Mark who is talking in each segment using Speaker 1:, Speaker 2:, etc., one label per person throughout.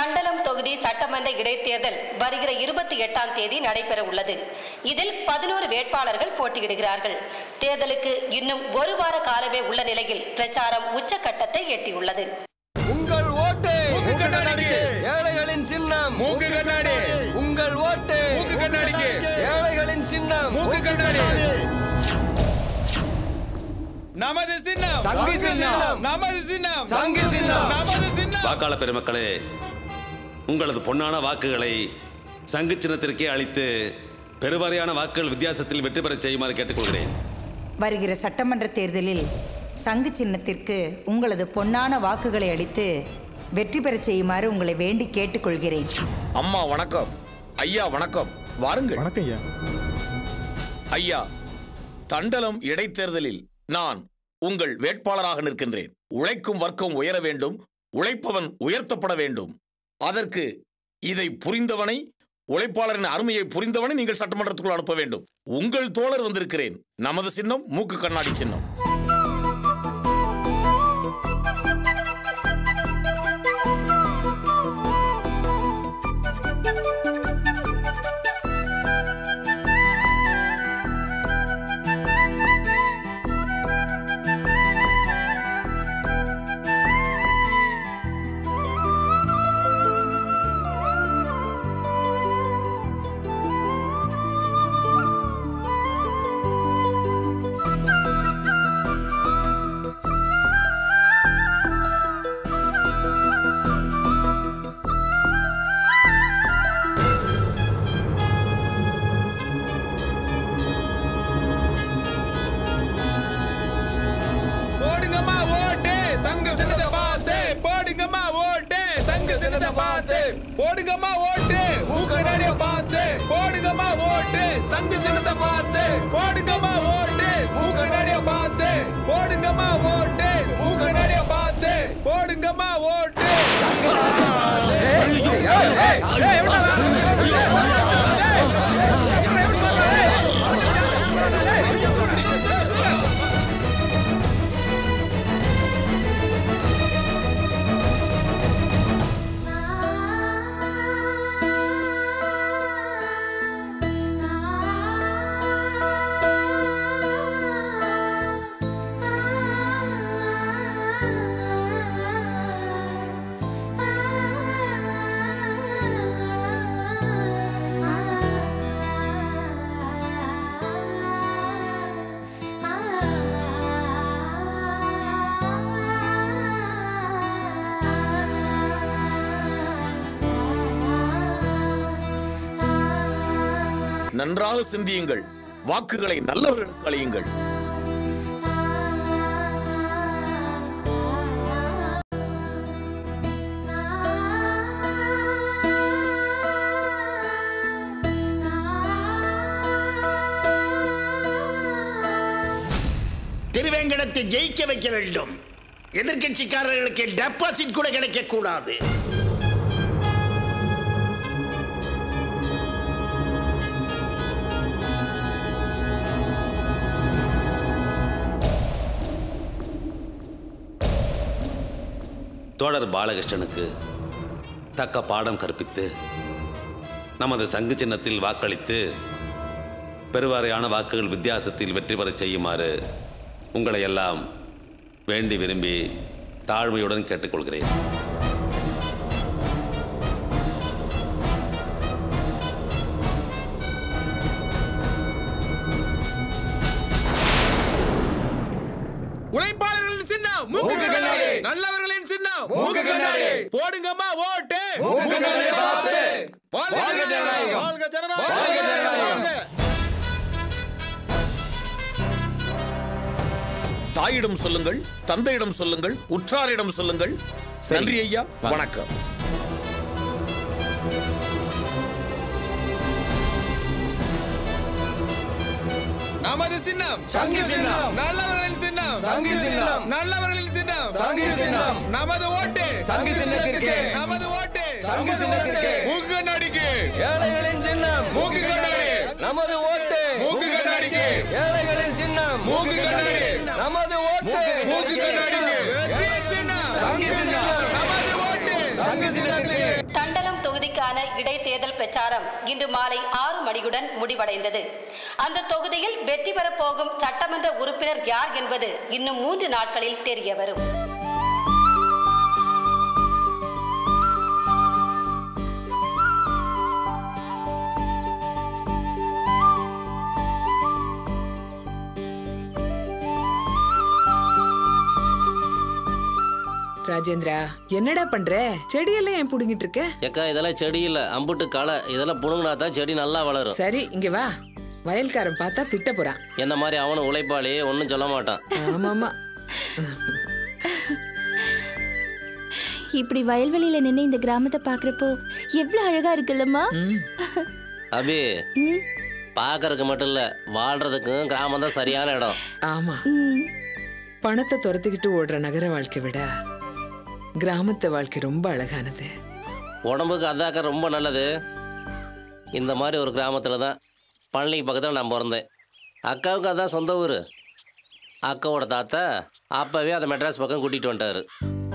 Speaker 1: தண்டலம் தொகுதி சட்டமன்ற இடைத்தேர்தல் வருகிற இருபத்தி எட்டாம் தேதி நடைபெற உள்ளது இதில் பதினோரு வேட்பாளர்கள் போட்டியிடுகிறார்கள் தேர்தலுக்கு இன்னும் ஒரு வார காலமே உள்ள நிலையில் பிரச்சாரம் உச்சக்கட்டத்தை எட்டியுள்ளது
Speaker 2: உங்கள் ஓட்டு
Speaker 3: மூக்கு கண்ணாடிக்கு.
Speaker 2: ஏழைகளின் சின்னம்
Speaker 3: மூக்கு கண்ணாடி
Speaker 2: உங்கள் ஓட்டு
Speaker 3: மூக்கு கண்ணாடிக்கு.
Speaker 2: ஏழைகளின் சின்னம்
Speaker 3: மூக்கு கண்ணாடி நமது சின்னம்
Speaker 2: சங்கு சின்னம்.
Speaker 3: நமது சின்னம்
Speaker 2: சங்கு சின்னம்.
Speaker 3: நமது சின்னம்
Speaker 4: வாக்காளர் பெருமக்களே உங்களது பொன்னான வாக்குகளை சங்கு சின்னத்திற்கே அளித்து பெருவாரியான வாக்குகள் வித்தியாசத்தில் வெற்றி பெறச் செய்யுமாறு கேட்டுக்கொள்கிறேன்
Speaker 5: வருகிற சட்டமன்ற தேர்தலில் சங்கு சின்னத்திற்கு உங்களது பொன்னான வாக்குகளை அளித்து வெற்றி பெறச் செய்யுமாறு உங்களை வேண்டி கேட்டுக்கொள்கிறேன்
Speaker 6: அம்மா வணக்கம் ஐயா வணக்கம் வாருங்கள்
Speaker 7: வணக்கம் ஐயா
Speaker 6: ஐயா தண்டலம் இடைத்தேர்தலில் நான் உங்கள் வேட்பாளராக நிற்கின்றேன் உழைக்கும் வர்க்கம் உயர வேண்டும் உழைப்பவன் உயர்த்தப்பட வேண்டும் அதற்கு இதை புரிந்தவனை உழைப்பாளரின் அருமையை புரிந்தவனை நீங்கள் சட்டமன்றத்துக்குள் அனுப்ப வேண்டும் உங்கள் தோழர் வந்திருக்கிறேன் நமது சின்னம் மூக்கு கண்ணாடி சின்னம்
Speaker 3: போடுங்கம்மா ஓட்டு சங்கு சின்னத்தை பார்த்து போடுங்கம்மா ஓட்டு சங்கு சின்னத்தை பார்த்து போடுங்கம்மா ஓட்டு மூக்கு கண்ணாடியை பார்த்து போடுங்கம்மா ஓட்டு சங்கு சின்னத்தை பார்த்து போடுங்கம்மா ஓட்டு மூக்கு கண்ணாடியை பார்த்து போடுங்கம்மா ஓட்டு மூக்கு கண்ணாடியை பார்த்து போடுங்கம்மா ஓட்டு
Speaker 6: நன்றாக சிந்தியுங்கள் வாக்குகளை நல்லவர்களுக்கு அளியுங்கள்
Speaker 8: திருவேங்கடத்தை ஜெயிக்க வைக்க வேண்டும் எதிர்க்கட்சிக்காரர்களுக்கு டெபாசிட் கூட கிடைக்க கூடாது
Speaker 4: தோழர் பாலகிருஷ்ணனுக்கு தக்க பாடம் கற்பித்து நமது சங்கு சின்னத்தில் வாக்களித்து பெருவாரியான வாக்குகள் வித்தியாசத்தில் வெற்றி பெறச் செய்யுமாறு உங்களை எல்லாம் வேண்டி விரும்பி தாழ்மையுடன் கேட்டுக்கொள்கிறேன்
Speaker 3: உழைப்பாளர்களின் சின்னம் மூக்கு கண்ணாடி நல்லவர்களின் சின்னம் மூக்கு கண்ணாடி போடுங்கம்மா ஓட்டு
Speaker 2: மூக்கு கண்ணாடியை பார்த்து.
Speaker 3: வாழ்க
Speaker 2: வாழ்க
Speaker 3: ஜனநாயகம்
Speaker 2: ஜனநாயகம்.
Speaker 3: வாழ்க ஜனநாயகம்
Speaker 2: வாழ்க ஜனநாயகம்.
Speaker 6: தாயிடம் சொல்லுங்கள் தந்தையிடம் சொல்லுங்கள் உற்றாரிடம் சொல்லுங்கள் நன்றி ஐயா வணக்கம்
Speaker 3: நமது சின்னம்
Speaker 2: சங்கு சின்னம்.
Speaker 3: நல்லவர்களின் சின்னம்
Speaker 2: சங்கு சின்னம்.
Speaker 3: நல்லவர்களின் சின்னம்
Speaker 2: சங்கு சின்னம்.
Speaker 3: நமது ஓட்டு
Speaker 2: சங்கு சின்னத்திற்கு.
Speaker 3: நமது ஓட்டு
Speaker 2: சங்கு சின்னத்திற்கு.
Speaker 3: மூக்கு கண்ணாடிக்கு
Speaker 2: ஏழைகளின் சின்னம்
Speaker 3: மூக்கு கண்ணாடி
Speaker 2: நமது ஓட்டு
Speaker 3: மூக்கு கண்ணாடிக்கு
Speaker 2: ஏழைகளின் சின்னம்
Speaker 3: மூக்கு கண்ணாடி
Speaker 2: நமது ஓட்டு
Speaker 3: மூக்கு கண்ணாடிக்கு வெற்றியின் சின்னம்
Speaker 2: சங்கு சின்னம்.
Speaker 3: நமது ஓட்டு
Speaker 2: சங்கு சின்னத்திற்கு
Speaker 1: இடைத்தேர்தல் பிரச்சாரம் இன்று மாலை ஆறு மணியுடன் முடிவடைந்தது அந்த தொகுதியில் வெற்றி பெறப் போகும் சட்டமன்ற உறுப்பினர் யார் என்பது இன்னும் மூன்று நாட்களில் தெரிய வரும்
Speaker 7: ராஜேந்திரா என்னடா பண்ற செடியெல்லாம் ஏன் புடுங்கிட்டு இருக்க
Speaker 9: ஏக்கா இதெல்லாம் செடி இல்ல அம்புட்டு களை இதெல்லாம் புடுங்கினா தான் செடி நல்லா வளரும்
Speaker 7: சரி இங்க வா வயல்காரன் பார்த்தா திட்ட போறான்
Speaker 9: என்ன மாதிரி அவனும் உழைப்பாளி ஒன்றும் சொல்ல மாட்டான்
Speaker 7: ஆமாமா
Speaker 10: இப்படி வயல்வெளியில நின்று இந்த கிராமத்தை பாக்குறப்போ எவ்வளவு அழகா இருக்குல்லம்மா
Speaker 9: அபி பார்க்கறதுக்கு மட்டும் இல்ல வாழ்றதுக்கும் கிராமம் தான் சரியான இடம்
Speaker 7: ஆமா
Speaker 10: ம்.
Speaker 7: பணத்தை துரத்துக்கிட்டு ஓடுற நகர வாழ்க்கை விட கிராமத்து வாழ்க்கை ரொம்ப அழகானது
Speaker 9: உடம்புக்கு அதாக்கா ரொம்ப நல்லது இந்த மாதிரி ஒரு கிராமத்தில் தான் பழனிக்கு பக்கத்தில் நான் பிறந்தேன் அக்காவுக்கு அதான் சொந்த ஊர் அக்காவோட தாத்தா அப்போவே அதை மெட்ராஸ் பக்கம் கூட்டிகிட்டு வந்துட்டாரு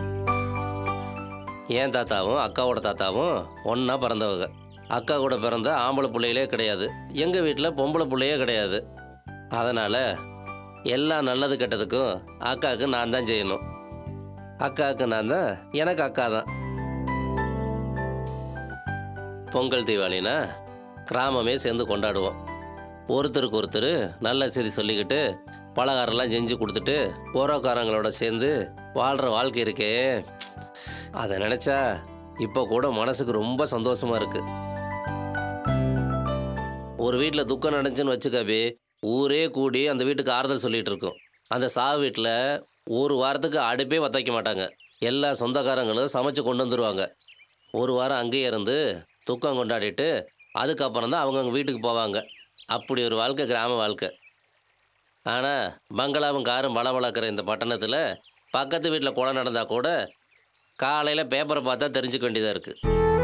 Speaker 9: என் தாத்தாவும் அக்காவோட தாத்தாவும் ஒன்றா பிறந்தவங்க அக்கா கூட பிறந்த ஆம்பளை பிள்ளைகளே கிடையாது எங்கள் வீட்டில் பொம்பளை பிள்ளையே கிடையாது அதனால் எல்லா நல்லது கெட்டதுக்கும் அக்காவுக்கு நான் தான் செய்யணும் அக்காவுக்கு நான் தான் எனக்கு அக்கா தான் பொங்கல் தீபாவளினா கிராமமே சேர்ந்து கொண்டாடுவோம் ஒருத்தருக்கு ஒருத்தர் நல்ல செய்தி சொல்லிக்கிட்டு பலகாரம்லாம் செஞ்சு கொடுத்துட்டு உறவுக்காரங்களோட சேர்ந்து வாழ்கிற வாழ்க்கை இருக்கே அதை நினச்சா இப்போ கூட மனசுக்கு ரொம்ப சந்தோஷமா இருக்கு ஒரு வீட்டில் துக்கம் நடந்துச்சுன்னு வச்சுக்கபி ஊரே கூடி அந்த வீட்டுக்கு ஆறுதல் சொல்லிட்டு இருக்கும் அந்த சாவு வீட்டில் ஒரு வாரத்துக்கு அடுப்பே பற்ற வைக்க மாட்டாங்க எல்லா சொந்தக்காரங்களும் சமைச்சு கொண்டு வந்துருவாங்க ஒரு வாரம் அங்கேயே இருந்து துக்கம் கொண்டாடிட்டு அதுக்கப்புறம் தான் அவங்கவுங்க வீட்டுக்கு போவாங்க அப்படி ஒரு வாழ்க்கை கிராம வாழ்க்கை ஆனால் பங்களாவும் காரும் பளபளக்கிற இந்த பட்டணத்தில் பக்கத்து வீட்டில் கொலை நடந்தால் கூட காலையில் பேப்பரை பார்த்தா தெரிஞ்சுக்க வேண்டியதாக இருக்குது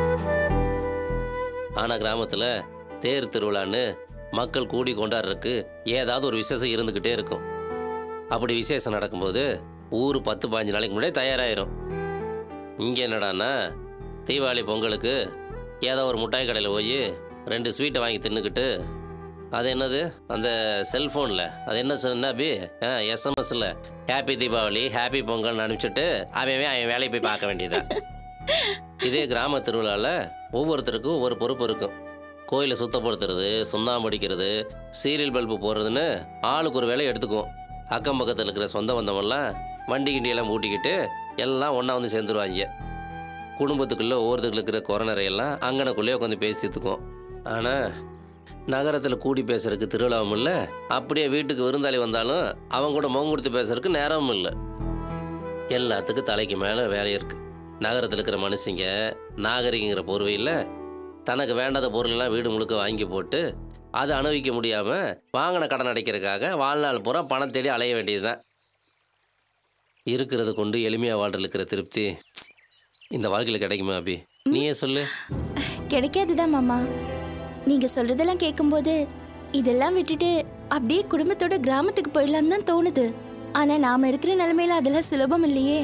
Speaker 9: ஆனால் கிராமத்தில் தேர் திருவிழான்னு மக்கள் கூடி கொண்டாடுறதுக்கு ஏதாவது ஒரு விசேஷம் இருந்துக்கிட்டே இருக்கும் அப்படி விசேஷம் நடக்கும்போது ஊர் பத்து பாஞ்சு நாளைக்கு முன்னாடியே தயாராகிரும் இங்கே என்னடான்னா தீபாவளி பொங்கலுக்கு ஏதோ ஒரு மிட்டாய் கடையில் போய் ரெண்டு ஸ்வீட்டை வாங்கி தின்னுக்கிட்டு அது என்னது அந்த செல்ஃபோனில் அது என்ன சொன்னா பி ஆ எஸ்எம்எஸில் ஹாப்பி தீபாவளி ஹாப்பி பொங்கல்னு அனுப்பிச்சிட்டு அவன் அவன் வேலையை போய் பார்க்க வேண்டியதா இதே கிராம திருவிழாவில் ஒவ்வொருத்தருக்கும் ஒவ்வொரு பொறுப்பு இருக்கும் கோயிலை சுத்தப்படுத்துறது சுண்ணாம்பு அடிக்கிறது சீரியல் பல்பு போடுறதுன்னு ஆளுக்கு ஒரு வேலையை எடுத்துக்குவோம் அக்கம் பக்கத்தில் இருக்கிற சொந்த பந்தமெல்லாம் வண்டி கிண்டியெல்லாம் பூட்டிக்கிட்டு எல்லாம் ஒன்றா வந்து சேர்ந்துருவாங்க குடும்பத்துக்குள்ளே ஒவ்வொருத்தருக்கு இருக்கிற குறநறையெல்லாம் அங்கனக்குள்ளேயே உட்காந்து பேசி தீர்த்துக்குவோம் ஆனால் நகரத்தில் கூடி பேசுறதுக்கு திருவிழாவும் இல்லை அப்படியே வீட்டுக்கு விருந்தாளி வந்தாலும் அவங்க கூட முகம் கொடுத்து பேசுறதுக்கு நேரமும் இல்லை எல்லாத்துக்கும் தலைக்கு மேலே வேலை இருக்கு நகரத்தில் இருக்கிற மனுஷங்க நாகரிகங்கிற போர்வையில் தனக்கு வேண்டாத பொருளெல்லாம் வீடு முழுக்க வாங்கி போட்டு அதை அனுபவிக்க முடியாமல் வாங்கின கடன் அடைக்கிறதுக்காக வாழ்நாள் பூரா பணம் தேடி அலைய வேண்டியதுதான் இருக்கிறத கொண்டு எளிமையாக வாழ்றதுல இருக்கிற திருப்தி இந்த வாழ்க்கையில் கிடைக்குமா அபி நீயே சொல்லு
Speaker 10: கிடைக்காதுதான் மாமா நீங்க சொல்றதெல்லாம் கேட்கும்போது இதெல்லாம் விட்டுட்டு அப்படியே குடும்பத்தோட கிராமத்துக்கு போயிடலாம் தான் தோணுது ஆனா நாம இருக்கிற நிலைமையில அதெல்லாம் சுலபம் இல்லையே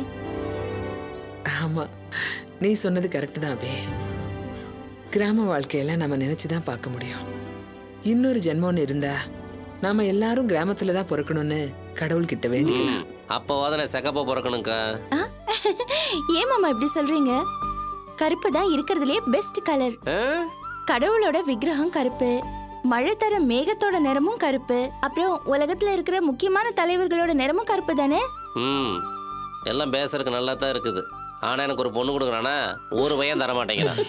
Speaker 7: ஆமா நீ சொன்னது கரெக்ட் தான் அபி கிராம வாழ்க்கையெல்லாம் நம்ம நினைச்சு தான் பார்க்க முடியும் இன்னொரு ஜென்மம்னு இருந்தா நாம எல்லாரும் கிராமத்துல தான் பிறக்கணும்னு கடவுள்கிட்ட வேண்டிக்கலாம்
Speaker 9: அப்போவாத நான் செக்கப்பா பிறக்கணுங்க்கா
Speaker 10: ஆ? ஏன் மாமா இப்படி சொல்றீங்க கருப்பு தான் இருக்கிறதுலே பெஸ்ட் கலர்
Speaker 9: ஆ?
Speaker 10: கடவுளோட விக்கிரகம் கருப்பு மழை தர மேகத்தோட நிறமும் கருப்பு அப்புறம் உலகத்துல இருக்கிற முக்கியமான தலைவர்களோட நிறமும் கருப்பு தானே
Speaker 9: ம் எல்லாம் பேசுறதுக்கு நல்லா தான் இருக்குது ஆனா எனக்கு ஒரு பொண்ணு கொடுக்குறானா ஒரு பையன் தர மாட்டேங்கிறான்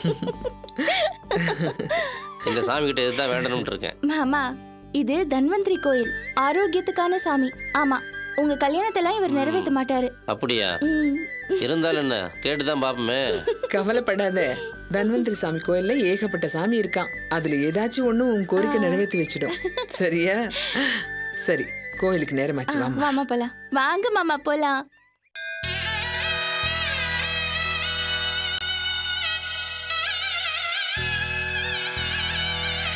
Speaker 9: இந்த சாமி கிட்ட இதுதான் வேண்டணும்னு இருக்கேன்
Speaker 10: மாமா இது தன்வந்திரி கோயில் ஆரோக்கியத்துக்கான சாமி ஆமா உங்க கல்யாணத்தெல்லாம் இவர் நிறைவேற்ற மாட்டாரு
Speaker 9: அப்படியா
Speaker 10: ம்.
Speaker 9: இருந்தாலும் என்ன கேட்டுதான் பாப்போமே
Speaker 7: கவலைப்படாத தன்வந்திரி சாமி கோயில்ல ஏகப்பட்ட சாமி இருக்கான் அதுல ஏதாச்சும் ஒண்ணு உன் கோரிக்கை நிறைவேற்றி வச்சிடும் சரியா சரி கோயிலுக்கு நேரமாச்சு
Speaker 10: ஆ,
Speaker 7: வாமா
Speaker 10: வாமா போலாம் வாங்க மாமா போலாம்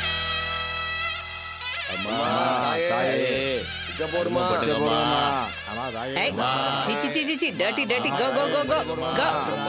Speaker 2: தாயே இத போடுமா
Speaker 6: போடுங்கம்மா.
Speaker 7: ஏய், சீ, சீ, சீ, சீ, சீ, dirty, dirty, go, go, go, go, go.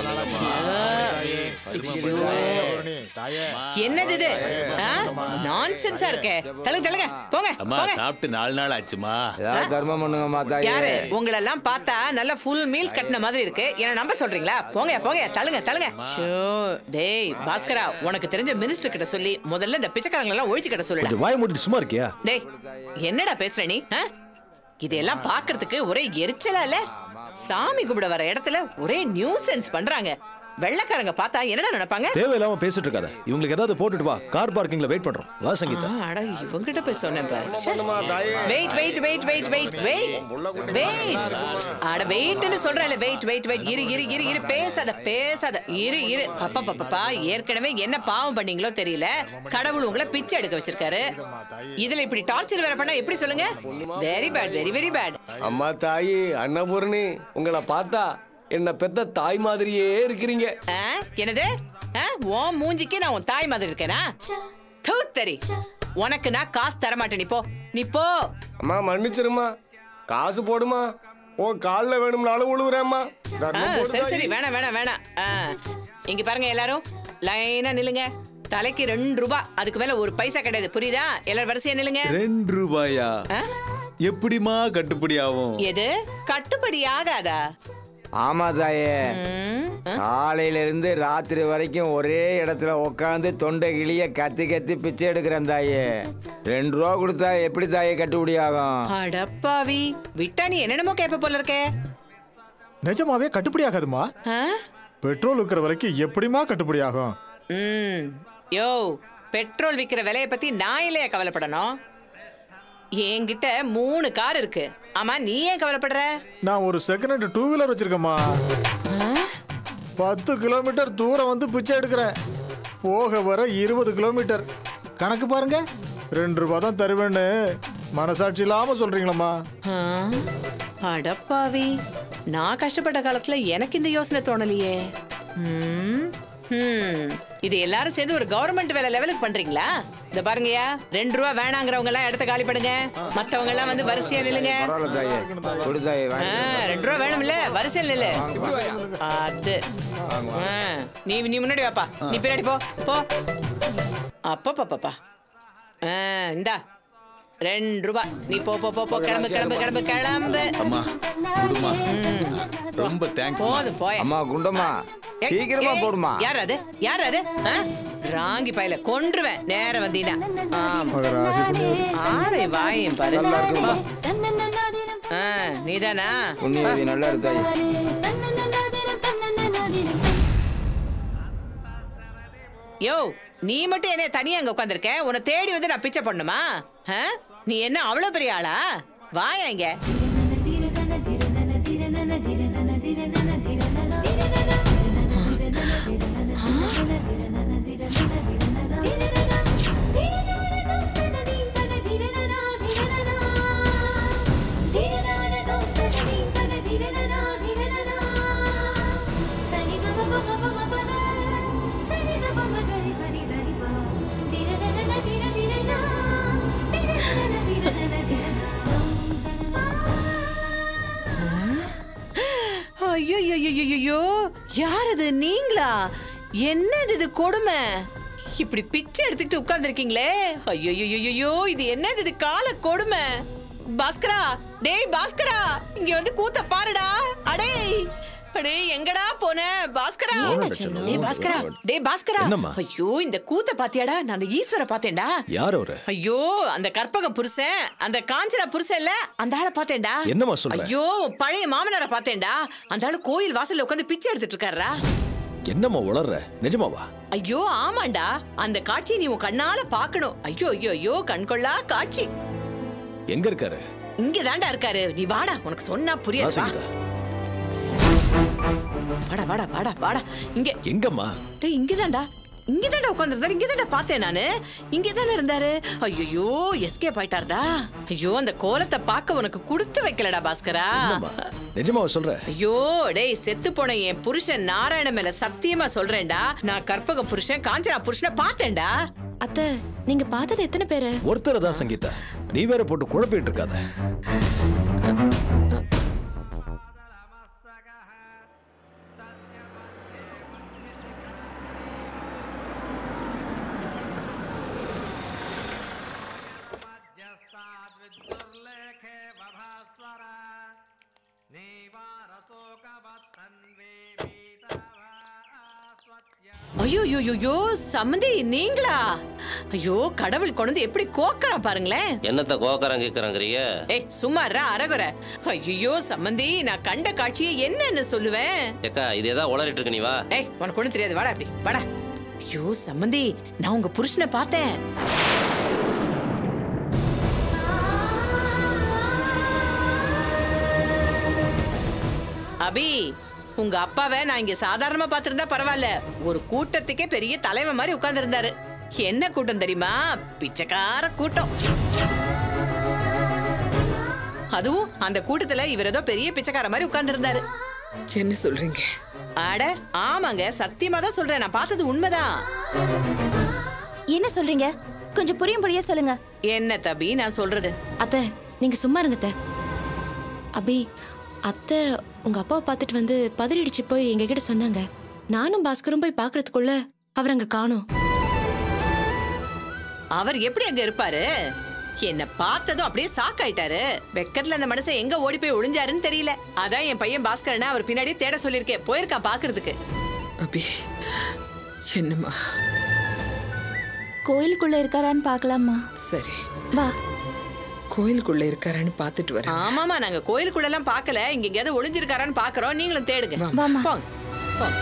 Speaker 7: என்னது இது நான்சென்ஸா இருக்கே தள்ளுங்க தள்ளுங்க போங்க
Speaker 3: அம்மா
Speaker 7: போங்க
Speaker 3: சாப்பிட்டு நாலு நாள் ஆச்சுமா
Speaker 11: ஏதாவது தர்மம் பண்ணுங்கம்மா தாயே
Speaker 7: யாரு உங்களை எல்லாம் பார்த்தா நல்ல ஃபுல் மீல்ஸ் கட்டின மாதிரி இருக்கு என்ன நம்ப சொல்றீங்களா போங்க போங்க தள்ளுங்க தள்ளுங்க ஷோ டேய் பாஸ்கரா உனக்கு தெரிஞ்ச மினிஸ்டர் கிட்ட சொல்லி முதல்ல இந்த பிச்சைக்காரங்களை எல்லாம் ஒழிச்சு கட்ட சொல்லுடா
Speaker 12: வாய மூடிட்டு சும்மா இருக்கியா
Speaker 7: டேய் என்னடா பேசுற நீ ஆ? இதெல்லாம் பார்க்கிறதுக்கு ஒரே எரிச்சலா இல்ல சாமி கும்பிட வர இடத்துல ஒரே நியூசன்ஸ் பண்றாங்க வெள்ளக்காரங்க பார்த்தா என்னடா நினைப்பாங்க
Speaker 12: தேவையில்லாம பேசிட்டு இருக்காத இவங்களுக்கு ஏதாவது போட்டுட்டு வா கார் பார்க்கிங்ல வெயிட் பண்றோம் வா சங்கீதா
Speaker 7: ஆ, அட இவங்கிட்ட போய் சொன்னேன் wait wait wait wait wait wait wait அட வெயிட்னு சொல்றேன்ல வெயிட் வெயிட் வெயிட் இரு இரு இரு இரு பேசாத பேசாத இரு இரு அப்பா பாப்பா ஏற்கனவே என்ன பாவம் பண்ணீங்களோ தெரியல கடவுள் உங்களை பிச்சை எடுக்க வச்சிருக்காரு இதுல இப்படி டார்ச்சர் வேற பண்ணா எப்படி சொல்லுங்க very bad very very bad
Speaker 2: அம்மா தாயி அன்னபூர்ணி உங்களை பார்த்தா என்ன பெத்த தாய் மாதிரியே இருக்கிறீங்க
Speaker 7: என்னது ஆ, உன் மூஞ்சிக்கு நான் உன் தாய் மாதிரி இருக்கேனா தூத்தரி உனக்கு நான் காசு தர மாட்டேன் நீ போ நீ போ
Speaker 2: அம்மா மன்னிச்சிருமா காசு போடுமா ஓ காலில் வேணும்னாலும் உழுவுறேம்மா
Speaker 7: ஆ,
Speaker 2: தர்மம் போடு
Speaker 7: சரி
Speaker 2: தாயி.
Speaker 7: சரி வேணாம் வேணாம் வேணாம் ஆ, இங்க பாருங்க எல்லாரும் லைனா நில்லுங்க தலைக்கு ரெண்டு ரூபாய் அதுக்கு மேல ஒரு பைசா கிடையாது புரியுதா எல்லாரும் வரிசையா நில்லுங்க
Speaker 3: ரெண்டு ரூபாயா
Speaker 7: ஆ?
Speaker 3: எப்படிமா கட்டுப்படி ஆகும்
Speaker 7: எது கட்டுப்படி ஆகாதா
Speaker 11: ஆமா தாயே
Speaker 7: ம், ஆ?
Speaker 11: காலையில இருந்து ராத்திரி வரைக்கும் ஒரே இடத்துல உட்காந்து தொண்டை கிளிய கத்தி கத்தி பிச்சை எடுக்கிறேன் தாயே ரெண்டு ரூபா கொடுத்தா எப்படி தாயே கட்டுப்படி ஆகும்
Speaker 7: அடப்பாவி விட்டா நீ என்னென்னமோ கேப்ப போல இருக்கே
Speaker 13: நிஜமாவே கட்டுப்படி ஆகாதுமா
Speaker 7: ஆ?
Speaker 13: பெட்ரோல் இருக்கிற வரைக்கும் எப்படிமா கட்டுப்படி ஆகும்
Speaker 7: ம் யோ பெட்ரோல் விக்கிற விலைய பத்தி நான் இல்லையா கவலைப்படணும் என்கிட்ட மூணு கார் இருக்கு ஆமா நீ ஏன் கவலைப்படுற
Speaker 13: நான் ஒரு செகண்ட் ஹேண்ட் டூ வீலர் வச்சிருக்கேம்மா பத்து கிலோமீட்டர் தூரம் வந்து பிச்சை எடுக்கிறேன் போக வர இருபது கிலோமீட்டர் கணக்கு பாருங்க ரெண்டு ரூபா தான் தருவேன்னு மனசாட்சி இல்லாம சொல்றீங்களம்மா
Speaker 7: ஆ? அடப்பாவி நான் கஷ்டப்பட்ட காலத்துல எனக்கு இந்த யோசனை தோணலையே ம், ம். இது எல்லாரும் சேர்ந்து ஒரு கவர்மெண்ட் வேலை லெவலுக்கு பண்றீங்களா இந்த பாருங்கயா ரெண்டு ரூபா வேணாங்கிறவங்க எல்லாம் இடத்த காலி பண்ணுங்க மத்தவங்க எல்லாம் வந்து வரிசையா நில்லுங்க
Speaker 11: பரவாயில்ல தாயே கொடு தாயே
Speaker 7: ஆ,
Speaker 11: வாங்கி
Speaker 7: ரெண்டு ரூபா வேணும்ல வரிசையில் நில்லு அது ஆ, நீ நீ முன்னாடி வாப்பா நீ பின்னாடி போ போ அப்பா பாப்பாப்பா ஆ இந்தா ரெண்டு ரூபா நீ போ போ போ போ கிளம்பு கிளம்பு கிளம்பு கிளம்பு
Speaker 3: அம்மா குடுமா ரொம்ப தேங்க்ஸ்
Speaker 7: போதும் போய
Speaker 11: அம்மா குண்டம்மா சீக்கிரமா போடுமா
Speaker 7: யார் அது யார் அது ஆ? ராங்கி பையில கொன்றுவேன் நேரம் வந்தீனா ஆமா ஆளை வாயும் பாரு போ. ஆ, நீதானா
Speaker 11: புண்ணியவதி நல்லா இருக்கு தாயே
Speaker 7: யோ நீ மட்டும் என்ன தனியா அங்க உட்காந்துருக்க உன்னை தேடி வந்து நான் பிச்சை பண்ணுமா ஆ? நீ என்ன அவ்வளவு பெரிய ஆளா வாயா இங்க ஐயோ ஐயோ யார் அது நீங்களா என்னது இது கொடுமை இப்படி பிச்சை எடுத்துக்கிட்டு உட்கார்ந்துருக்கீங்களே ஐயோ ஐயோ இது என்னது இது கால கொடுமை பாஸ்கரா டேய் பாஸ்கரா இங்க வந்து கூத்த பாருடா அடே அடே எங்கடா போன பாஸ்கரா டேய் பாஸ்கரா டேய் பாஸ்கரா
Speaker 12: என்னம்மா?
Speaker 7: ஐயோ இந்த கூத்த பாத்தியாடா நான் அந்த ஈஸ்வர பாத்தேன்டா
Speaker 12: யார் அவரு
Speaker 7: ஐயோ அந்த கற்பகம் புருஷன் அந்த காஞ்சனா புருஷன் இல்ல அந்த ஆளை பாத்தேன்டா
Speaker 12: என்னம்மா சொல்ற?
Speaker 7: ஐயோ பழைய மாமனாரை பாத்தேன்டா அந்த ஆளு கோயில் வாசல்ல உட்காந்து பிச்சை எடுத்துட்டு இருக்காருடா
Speaker 12: என்னம்மா உளர்ற நிஜமாவா
Speaker 7: ஐயோ ஆமாண்டா அந்த காட்சியை நீ உன் கண்ணால பாக்கணும் ஐயோ ஐயோ ஐயோ கண்கொள்ளா காட்சி
Speaker 12: எங்க இருக்காரு
Speaker 7: இங்க தாண்டா இருக்காரு நீ வாடா உனக்கு சொன்னா
Speaker 12: வா
Speaker 7: புரியாது வா.
Speaker 12: சங்கீதா
Speaker 7: வாடா வாடா வாடா வாடா இங்க
Speaker 12: எங்கம்மா
Speaker 7: டேய் இங்கதான்டா இங்கதான்டா உட்காந்துருந்தாரு இங்கதான்டா பார்த்தேன் நானு இங்கதானே இருந்தாரு ஐயோ எஸ்கேப் ஆயிட்டாருடா ஐயோ அந்த கோலத்தை பார்க்க உனக்கு கொடுத்து வைக்கலடா பாஸ்கரா
Speaker 12: என்னம்மா நிஜமாவா சொல்ற
Speaker 7: ஐயோ டேய் செத்து போன என் புருஷன் நாராயண மேல சத்தியமா சொல்றேன்டா நான் கற்பக புருஷன் காஞ்சனா புருஷனை பார்த்தேன்டா
Speaker 10: அத்தை நீங்க பார்த்தது எத்தனை பேரு
Speaker 12: ஒருத்தர் தான் சங்கீதா நீ வேற போட்டு குழப்பிட்டு இருக்காத
Speaker 14: ஐயோ ஐயோ ஐயோ சம்மந்தி நீங்களா ஐயோ கடவுள் கொண்டு வந்து எப்படி கோக்கறான் பாருங்களேன்
Speaker 9: என்னத்த கோக்கரம் கேட்கறாங்கறிய
Speaker 14: ஏய் சும்மா இருடா, அரகுற ஐயோ சம்மந்தி நான் கண்ட காட்சியை என்னன்னு சொல்லுவேன்
Speaker 9: ஏக்கா இது ஏதாவது உளறிட்டு இருக்க நீ வா
Speaker 14: ஏய் உனக்கு ஒண்ணும் தெரியாது வாடா அப்படி வாடா ஐயோ சம்மந்தி நான் உங்க புருஷனை பார்த்தேன் அபி உங்க அப்பாவை நான் இங்க சாதாரணமா பார்த்திருந்தா பரவாயில்ல ஒரு கூட்டத்துக்கே பெரிய தலைவன் மாதிரி உட்கார்ந்திருந்தாரு என்ன கூட்டம் தெரியுமா பிச்சைக்கார கூட்டம் அதுவும் அந்த கூட்டத்துல இவர் ஏதோ பெரிய பிச்சைக்கார மாதிரி உட்கார்ந்திருந்தாரு
Speaker 7: என்ன சொல்றீங்க
Speaker 14: அட ஆமாங்க சத்தியமா தான் சொல்றேன் நான் பார்த்தது உண்மைதான்
Speaker 10: என்ன சொல்றீங்க கொஞ்சம் புரியும்படியா சொல்லுங்க
Speaker 14: என்ன தபி நான் சொல்றது
Speaker 15: அத்தை நீங்க சும்மா இருங்க அத்தை அபி அத்தை உங்க அப்பாவை பார்த்துட்டு வந்து பதறிடிச்சு போய் எங்ககிட்ட சொன்னாங்க நானும் பாஸ்கரும் போய் பார்க்கறதுக்குள்ள அவர் அங்க காணோம்
Speaker 14: அவர் எப்படி அங்க இருப்பாரு என்ன பார்த்ததும் அப்படியே ஷாக் ஆயிட்டாரு வெக்கத்துல அந்த மனுஷன் எங்க ஓடி போய் ஒளிஞ்சாருன்னு தெரியல அதான் என் பையன் பாஸ்கரனை அவர் பின்னாடியே தேட சொல்லியிருக்கேன் போயிருக்கான் பாக்குறதுக்கு
Speaker 7: அபி என்னம்மா
Speaker 10: கோயிலுக்குள்ள இருக்காரான்னு பார்க்கலாமா
Speaker 7: சரி
Speaker 10: வா
Speaker 7: கோயிலுக்குள்ள இருக்காரான்னு பார்த்துட்டு வரேன்
Speaker 14: ஆமாமா நாங்க கோயிலுக்குள்ள எல்லாம் பார்க்கல இங்க எங்கேயாவது ஒளிஞ்சிருக்காரான்னு பாக்குறோம் நீங்களும் தேடுங்க
Speaker 10: வாம்மா.
Speaker 14: போங்க போங்க.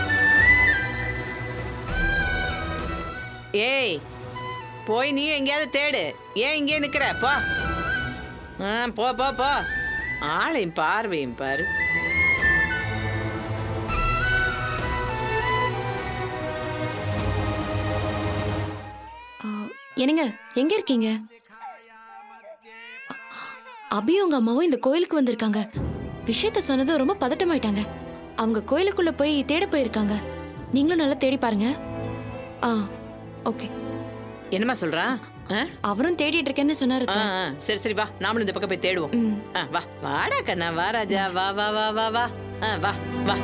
Speaker 14: ஏய் போய் நீயும் எங்கேயாவது தேடு ஏன் இங்கே நிக்கிற போ ஆ போ போ போ ஆளையும் பார்வையும் பாரு
Speaker 15: என்னங்க எங்க இருக்கீங்க அபியும் உங்க அம்மாவும் இந்த கோயிலுக்கு வந்திருக்காங்க விஷயத்த சொன்னதும் ரொம்ப பதட்டமாயிட்டாங்க அவங்க கோயிலுக்குள்ள போய் தேட போயிருக்காங்க நீங்களும் நல்லா தேடி பாருங்க ஆ ஓகே
Speaker 14: என்னம்மா சொல்றான்
Speaker 15: அவரும் தேடிட்டு இருக்கேன்னு சொன்னாரு
Speaker 14: ஆ, ஆ, சரி சரி வா நாமளும் இந்த பக்கம் போய் தேடுவோம் ஆ, வா வாடா கண்ணா வா ராஜா வா வா வா வா வா ஆ, வா வா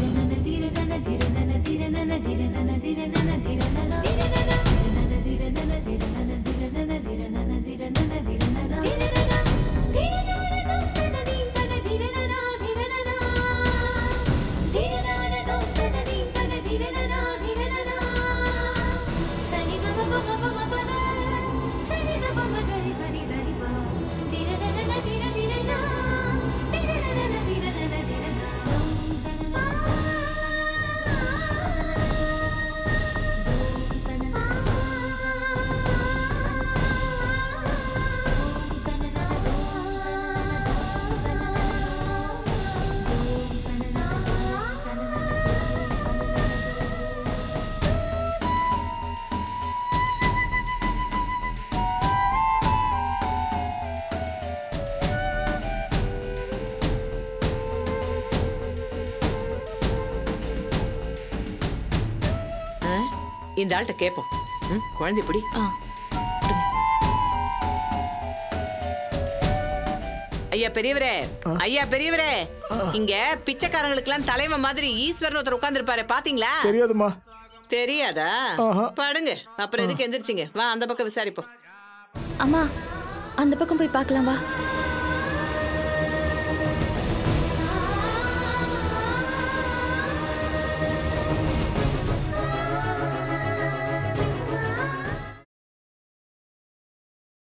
Speaker 14: ஆ, இந்த ஆள்கிட்ட கேட்போம் ம், குழந்தை பிடி ஐயா பெரியவரே ஐயா பெரியவரே இங்க பிச்சைக்காரங்களுக்கு எல்லாம் தலைவன் மாதிரி ஈஸ்வரன் ஒருத்தர் உட்கார்ந்திருப்பாரு பாத்தீங்களா
Speaker 13: தெரியாதுமா
Speaker 14: தெரியாதா
Speaker 13: ஆஹா.
Speaker 14: படுங்க அப்புறம் எதுக்கு எந்திரிச்சிங்க வா அந்த பக்கம் விசாரிப்போம்
Speaker 15: அம்மா அந்த பக்கம் போய் பார்க்கலாம் வா